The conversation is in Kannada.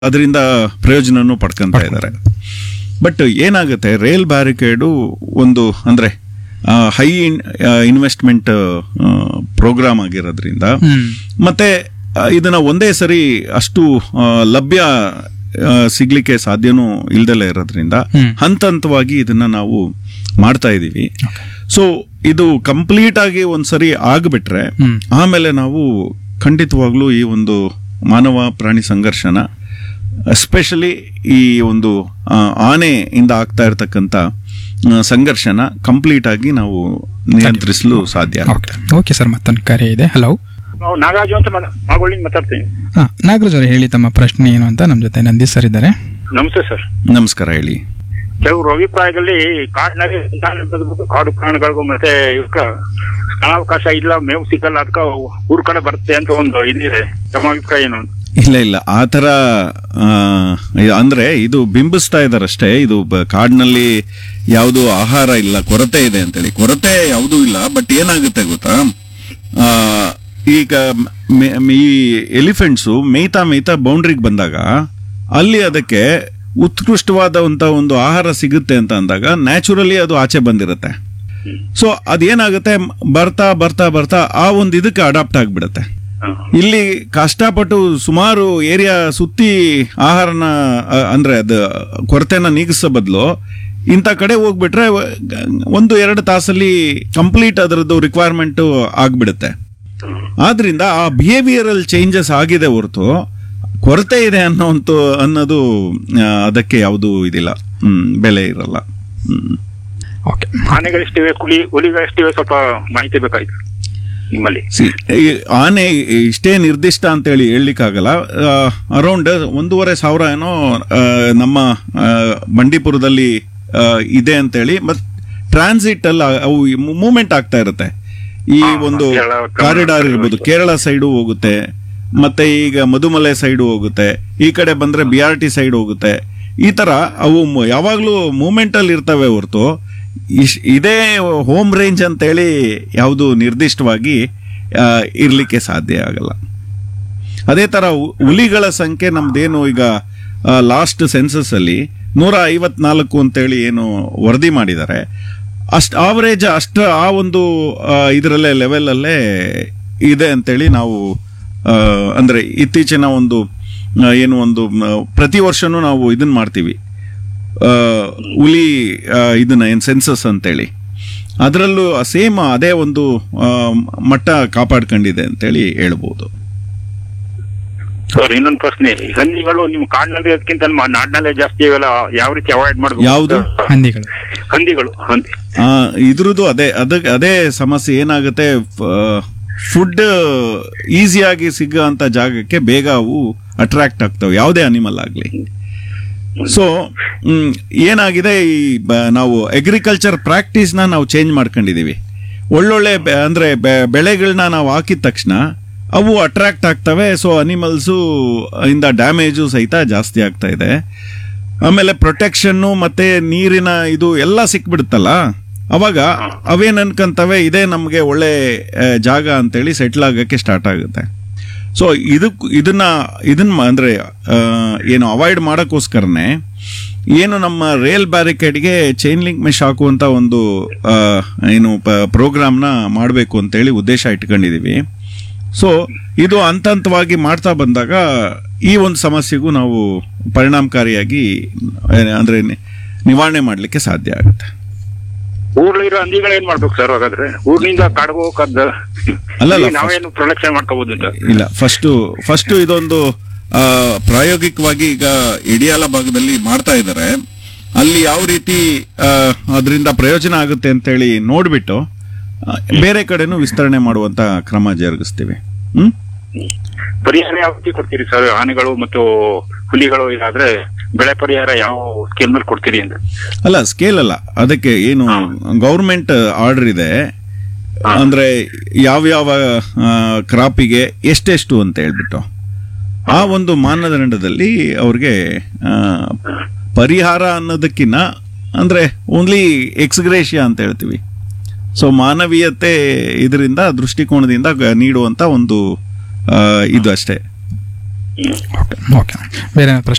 ಅದರಿಂದ ಪ್ರಯೋಜನನೂ ಪಡ್ಕೊಂತ ಇದ್ದಾರೆ ಬಟ್ ಏನಾಗುತ್ತೆ ರೈಲ್ ಬ್ಯಾರಿಕೇಡು ಒಂದು ಅಂದ್ರೆ ಹೈ ಇನ್ವೆಸ್ಟ್ಮೆಂಟ್ ಪ್ರೋಗ್ರಾಮ್ ಆಗಿರೋದ್ರಿಂದ ಹ್ಮ್ ಮತ್ತೆ ಆ, ಇದನ್ನ ಒಂದೇ ಸರಿ ಅಷ್ಟು ಆ, ಲಭ್ಯ ಆ, ಸಿಗ್ಲಿಕ್ಕೆ ಸಾಧ್ಯನೂ ಇಲ್ದಲೇ ಇರೋದ್ರಿಂದ ಹ್ಮ್. ಹಂತ ಹಂತವಾಗಿ ಇದನ್ನ ನಾವು ಮಾಡ್ತಾ ಇದೀವಿ ಸೊ ಇದು ಕಂಪ್ಲೀಟ್ ಆಗಿ ಒಂದ್ಸರಿ ಆಗ್ಬಿಟ್ರೆ ಹ್ಮ್. ಆಮೇಲೆ ನಾವು ಖಂಡಿತವಾಗ್ಲೂ ಈ ಒಂದು ಮಾನವ ಪ್ರಾಣಿ ಸಂಘರ್ಷನ ಎಸ್ಪೆಷಲಿ ಈ ಒಂದು ಆ, ಆನೆಯಿಂದ ಆಗ್ತಾ ಇರತಕ್ಕಂತ ಆ, ಸಂಘರ್ಷನ ಕಂಪ್ಲೀಟ್ ಆಗಿ ನಾವು ನಿಯಂತ್ರಿಸಲು ಸಾಧ್ಯ ಆಗುತ್ತೆ ಓಕೆ ಓಕೆ ಸರ್ ಮತ್ತೊಂದು ಕರೆ ಇದೆ ಹಲೋ ನಾವು ನಾಗರಾಜು ಅಂತ ಮಾ- ಮಾಗೋಳಿಂದ ಮಾತಾಡ್ತೀನಿ ಹಾ ನಾಗರಾಜ್ ಅವರು ಹೇಳಿ ತಮ್ಮ ಪ್ರಶ್ನೆ ಏನು ಅಂತ ನಮ್ಮ ಜೊತೆ ನಂದಿ ಸರ್ ಇದ್ದಾರೆ ನಮಸ್ತೆ ಸರ್ ನಮಸ್ಕಾರ ಹೇಳಿ ಕೆಲವರು ಅಭಿಪ್ರಾಯದಲ್ಲಿ ಕಾಡಿನಲ್ಲಿ ಸಂತಾನ ಬೆಳೆದ್ಬಿಟ್ಟು ಕಾಡು ಪ್ರಾಣಿಗಳಿಗೂ ಮತ್ತೆ ಇವಕ್ಕ ಸ್ಥಳಾವಕಾಶ ಇಲ್ಲ ಮೇವು ಸಿಗಲ್ಲ ಅದಕ್ಕೆ ಊರ್ ಕಡೆ ಬರುತ್ತೆ ಅಂತ ಒಂದು ಇದಿದೆ ತಮ್ಮ ಅಭಿಪ್ರಾಯ ಏನು ಅಂತ ಇಲ್ಲ ಇಲ್ಲ ಆ ಥರ ಆ, ಅಂದ್ರೆ ಇದು ಬಿಂಬಿಸ್ತಾ ಇದಾರಷ್ಟೇ ಇದು ಬ- ಕಾಡಿನಲ್ಲಿ ಯಾವುದು ಆಹಾರ ಇಲ್ಲ ಕೊರತೆ ಇದೆ ಅಂತೇಳಿ ಕೊರತೆ ಯಾವುದೂ ಇಲ್ಲ ಬಟ್ ಏನಾಗುತ್ತೆ ಗೊತ್ತಾ ಆ, ಈಗ ಮೆ- ಮೆ- ಈ ಎಲಿಫೆಂಟ್ಸು ಮೇಯ್ತಾ ಮೇಯ್ತಾ ಬೌಂಡ್ರಿಗೆ ಬಂದಾಗ ಅಲ್ಲಿ ಅದಕ್ಕೆ ಉತ್ಕೃಷ್ಟವಾದಂತ ಒಂದು ಆಹಾರ ಸಿಗುತ್ತೆ ಅಂತ ಅಂದಾಗ ನ್ಯಾಚುರಲಿ ಅದು ಆಚೆ ಬಂದಿರುತ್ತೆ ಸೊ ಅದೇನಾಗುತ್ತೆ ಬರ್ತಾ ಬರ್ತಾ ಬರ್ತಾ ಆ ಒಂದು ಇದಕ್ಕೆ ಅಡಾಪ್ಟ್ ಆಗ್ಬಿಡುತ್ತೆ ಹ. ಇಲ್ಲಿ ಕಷ್ಟಪಟ್ಟು ಸುಮಾರು ಏರಿಯಾ ಸುತ್ತಿ ಆಹಾರನ ಅ, ಅಂದ್ರೆ ಅದು ಕೊರತೆನ ನೀಗಿಸೋ ಬದಲು ಇಂಥ ಕಡೆ ಹೋಗ್ಬಿಟ್ರೆ ಗ- ಒಂದು ಎರಡು ತಾಸಲ್ಲಿ ಕಂಪ್ಲೀಟ್ ಅದರದ್ದು ರಿಕ್ವೈರ್ಮೆಂಟ್ ಆಗ್ಬಿಡುತ್ತೆ ಆದ್ರಿಂದ ಆ ಬಿಹೇವಿಯರಲ್ ಚೇಂಜಸ್ ಆಗಿದೆ ಹೊರತು ಕೊರತೆ ಇದೆ ಅನ್ನೋಂತ ಅನ್ನೋದು ಆ, ಅದಕ್ಕೆ ಯಾವುದು ಇದಿಲ್ಲ ಹ್ಮ್ ಬೆಲೆ ಇರಲ್ಲ ಹ್ಮ್ ಓಕೆ ಆನೆಗಳೆಷ್ಟಿವೆ ಕುಲಿ ಹುಲಿಗಳೆಷ್ಟಿವೆ ಸ್ವಲ್ಪ ಮಾಹಿತಿ ಬೇಕಾಯ್ತು ನಿಮ್ಮಲ್ಲಿ ಸಿ ಈ ಆನೆ ಇಷ್ಟೇ ನಿರ್ದಿಷ್ಟ ಅಂತೇಳಿ ಹೇಳಲಿಕ್ಕಾಗಲ್ಲ ಅರೌಂಡ್ ಒಂದೂವರೆ ಸಾವಿರ ಏನೋ ಆ, ನಮ್ಮ ಆ, ಬಂಡೀಪುರದಲ್ಲಿ ಆ, ಇದೆ ಅಂತೇಳಿ ಮತ್ ಟ್ರಾನ್ಸಿಟ್ ಅಲ್ಲಿ ಅವು ಮೂವ್ಮೆಂಟ್ ಆಗ್ತಾ ಇರುತ್ತೆ ಈ ಹಾ, ಒಂದು ಕೇರಳ, ಕಾರಿಡಾರ್ ಇರ್ಬೋದು ಕೇರಳ ಸೈಡು ಹೋಗುತ್ತೆ ಮತ್ತೆ ಈಗ ಮಧುಮಲೆ ಸೈಡು ಹೋಗುತ್ತೆ ಈ ಕಡೆ ಬಂದ್ರೆ ಬಿ ಆರ್ ಟಿ ಸೈಡ್ ಹೋಗುತ್ತೆ ಈ ತರ ಅವು ಮ- ಯಾವಾಗ್ಲೂ ಮೂವ್ಮೆಂಟ್ ಅಲ್ಲಿ ಇರ್ತವೆ ಹೊರತು ಇಶ್ ಇದೇ ಹೋಮ್ ರೇಂಜ್ ಅಂತೇಳಿ ಯಾವುದು ನಿರ್ದಿಷ್ಟವಾಗಿ ಆ, ಇರ್ಲಿಕ್ಕೆ ಸಾಧ್ಯ ಆಗಲ್ಲ ಅದೇ ತರ ಹು- ಹುಲಿಗಳ ಸಂಖ್ಯೆ ನಮ್ದೇನು ಈಗ ಲಾಸ್ಟ್ ಸೆನ್ಸಸ್ ಅಲ್ಲಿ ನೂರ ಐವತ್ನಾಲ್ಕು ಅಂತೇಳಿ ಏನು ವರದಿ ಮಾಡಿದ್ದಾರೆ ಅಷ್ಟು ಆವರೇಜ್ ಅಷ್ಟ ಆ ಒಂದು ಆ, ಇದರಲ್ಲೇ ಲೆವೆಲ್ ಅಲ್ಲೇ ಇದೆ ಅಂತೇಳಿ ನಾವು ಆ, ಅಂದ್ರೆ ಇತ್ತೀಚಿನ ಒಂದು ಆ, ಏನು ಒಂದು ಮ, ಪ್ರತಿ ವರ್ಷನೂ ನಾವು ಇದನ್ನ ಮಾಡ್ತೀವಿ ಆ, ಹುಲಿ ಆ, ಇದನ್ನ ಏನ್ ಸೆನ್ಸಸ್ ಅಂತೇಳಿ ಅದರಲ್ಲೂ ಸೇಮ್ ಅದೇ ಒಂದು ಆ, ಮಟ್ಟ ಕಾಪಾಡ್ಕೊಂಡಿದೆ ಅಂತೇಳಿ ಹೇಳ್ಬೋದು ಸರ್ ಇನ್ನೊಂದು ಪ್ರಶ್ನೆ ಈ ಹಂದಿಗಳು ನಿಮ್ ಕಾಡಿನಲ್ಲಿ ಅದಕ್ಕಿಂತ ನಮ್ಮ ನಾಡಿನಲ್ಲೇ ಜಾಸ್ತಿ ಇವೆಲ್ಲ ಯಾವ ರೀತಿ ಅವಾಯ್ಡ್ ಮಾಡಬೇಕು ಯಾವ್ದು? ಹಂದಿಗಳು ಹಂದಿಗಳು ಹಂದಿ ಆ, ಇದ್ರದ್ದು ಅದೇ ಅದ ಅದೇ ಸಮಸ್ಯೆ ಏನಾಗುತ್ತೆ ಫುಡ್ ಈಸಿಯಾಗಿ ಸಿಗೋಂಥ ಜಾಗಕ್ಕೆ ಬೇಗ ಅವು ಅಟ್ರಾಕ್ಟ್ ಆಗ್ತವೆ ಯಾವುದೇ ಅನಿಮಲ್ ಆಗಲಿ ಸೊ ಏನಾಗಿದೆ ಈ ಬ- ನಾವು ಅಗ್ರಿಕಲ್ಚರ್ ಪ್ರಾಕ್ಟೀಸ್ನ ನಾವು ಚೇಂಜ್ ಮಾಡ್ಕೊಂಡಿದೀವಿ ಒಳ್ಳೊಳ್ಳೆ ಬೆ- ಅಂದ್ರೆ ಬೆ- ಬೆಳೆಗಳನ್ನ ನಾವು ಹಾಕಿದ ತಕ್ಷಣ ಅವು ಅಟ್ರಾಕ್ಟ್ ಆಗ್ತವೆ ಸೊ ಅನಿಮಲ್ಸು ಇಂದ ಡ್ಯಾಮೇಜು ಸಹಿತ ಜಾಸ್ತಿ ಆಗ್ತಾ ಇದೆ ಆಮೇಲೆ ಪ್ರೊಟೆಕ್ಷನ್ನು ಮತ್ತೆ ನೀರಿನ ಇದು ಎಲ್ಲ ಸಿಕ್ಬಿಡುತ್ತಲ್ಲ ಅವಾಗ ಅವೇನ್ ಅನ್ಕಂತವೆ ಇದೇ ನಮಗೆ ಒಳ್ಳೆ ಆ, ಜಾಗ ಅಂತೇಳಿ ಸೆಟ್ಲ್ ಆಗಕ್ಕೆ ಸ್ಟಾರ್ಟ್ ಆಗುತ್ತೆ ಸೊ ಇದಕ್ ಇದನ್ನ ಇದನ್ನ ಮ- ಅಂದ್ರೆ ಆ, ಏನು ಅವಾಯ್ಡ್ ಮಾಡೋಕ್ಕೋಸ್ಕರನೇ ಏನು ನಮ್ಮ ರೇಲ್ ಬ್ಯಾರಿಕೇಡ್ಗೆ ಚೈನ್ ಲಿಂಕ್ ಮೆಶ್ ಹಾಕುವಂತ ಒಂದು ಆ, ಏನು ಪ್ರೋಗ್ರಾಮ್ನ ಮಾಡಬೇಕು ಅಂತೇಳಿ ಉದ್ದೇಶ ಇಟ್ಕೊಂಡಿದೀವಿ ಸೊ ಇದು ಹಂತ ಹಂತವಾಗಿ ಮಾಡ್ತಾ ಬಂದಾಗ ಈ ಒಂದು ಸಮಸ್ಯೆಗೂ ನಾವು ಪರಿಣಾಮಕಾರಿಯಾಗಿ ಆ, ಅಂದ್ರೆ ನಿ- ನಿವಾರಣೆ ಮಾಡಲಿಕ್ಕೆ ಸಾಧ್ಯ ಆಗುತ್ತೆ ಊರ್ಲಿರೋ ಹಂದಿಗಳು ಏನ್ ಮಾಡ್ಬೇಕು ಸರ್ ಹಾಗಾದ್ರೆ ಊರ್ನಿಂದ ಕಾಡ್ಗೆ ಹೋಗಕ್ಕದ್ದ ಅಲ್ಲ, ಅಲ್ಲ, ನಾವೇನು ಪ್ರೊಡಕ್ಷನ್ ಮಾಡ್ಕೋಬಹುದು ಅಂತ ಇಲ್ಲ ಫಸ್ಟ್ ಫಸ್ಟ್ ಇದೊಂದು ಆ, ಪ್ರಾಯೋಗಿಕವಾಗಿ ಈಗ ಇಡಿಯಾಲ ಭಾಗದಲ್ಲಿ ಮಾಡ್ತಾ ಇದ್ದಾರೆ ಅಲ್ಲಿ ಯಾವ ರೀತಿ ಅದರಿಂದ ಪ್ರಯೋಜನ ಆಗುತ್ತೆ ಅಂತೇಳಿ ನೋಡ್ಬಿಟ್ಟು ಆ, ಬೇರೆ ಕಡೆನೂ ವಿಸ್ತರಣೆ ಮಾಡುವಂತ ಕ್ರಮ ಜರುಗಿಸ್ತೀವಿ ಹ್ಮ್ ಪರಿಹಾರ ಯಾವ ರೀತಿ ಕೊಡ್ತೀರಿ ಸರ್ ಆನೆಗಳು ಮತ್ತು ಹುಲಿಗಳು ಇದಾದ್ರೆ ಬೆಳೆ ಪರಿಹಾರ ಯಾವ ಸ್ಕೇಲ್ ಮೇಲೆ ಕೊಡ್ತೀರಿ ಅಂತ ಅಲ್ಲ ಸ್ಕೇಲ್ ಅಲ್ಲ ಅದಕ್ಕೆ ಏನು ಗೌರ್ಮೆಂಟ್ ಆರ್ಡರ್ ಇದೆ ಅಂದ್ರೆ ಯಾವ್ಯಾವ ಕ್ರಾಪಿಗೆ ಎಷ್ಟೆಷ್ಟು ಅಂತ ಹೇಳ್ಬಿಟ್ಟು ಆ ಒಂದು ಮಾನದಂಡದಲ್ಲಿ ಅವ್ರಿಗೆ ಆ, ಪರಿಹಾರ ಅನ್ನೋದಕ್ಕಿನ್ನ ಅಂದ್ರೆ ಓನ್ಲಿ ಎಕ್ಸ್ಗ್ರೇಷಿಯಾ ಅಂತ ಹೇಳ್ತೀವಿ ಸೊ ಮಾನವೀಯತೆ ಇದರಿಂದ ದೃಷ್ಟಿಕೋನದಿಂದ ಗ- ನೀಡುವಂತ ಒಂದು ಆ, ಇದು ಅಷ್ಟೇ ಓಕೆ ಓಕೆ ಬೇರೆ ಏನಾದ್ರು ಪ್ರಶ್ನೆ